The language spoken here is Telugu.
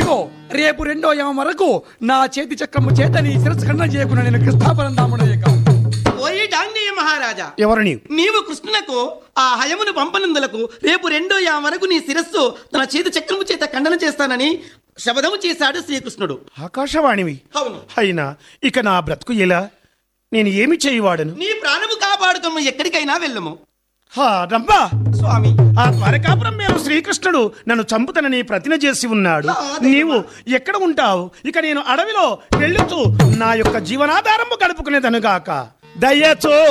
ఇదిగో రేపు రెండో యమ వరకు నా చేతి చక్రము చేత నీ శిరస్సు ఖండన చేయకుండా నేను కృష్ణాపరందాముడయ్యక ఓయి డాంగేయ మహారాజా ఎవరు నీవు నీవు కృష్ణునకు ఆ హయమును పంపనందులకు రేపు రెండో యా వరకు నీ శిరస్సు తన చేతి చక్రము చేత ఖండన చేస్తానని శబదము చేశాడు శ్రీకృష్ణుడు ఆకాశవాణివి అవును అయినా ఇక నా బ్రతుకు ఎలా నేను ఏమి చేయవాడను నీ ప్రాణము కాపాడుతున్న ఎక్కడికైనా వెళ్ళము హా రంపా స్వామి ఆ ద్వారకాపురం మీద శ్రీకృష్ణుడు నన్ను చంపుతనని ప్రతిన చేసి ఉన్నాడు నీవు ఎక్కడ ఉంటావు ఇక నేను అడవిలో వెళ్ళుతూ నా యొక్క జీవనాధారము గడుపుకునేదనుగాక దయచో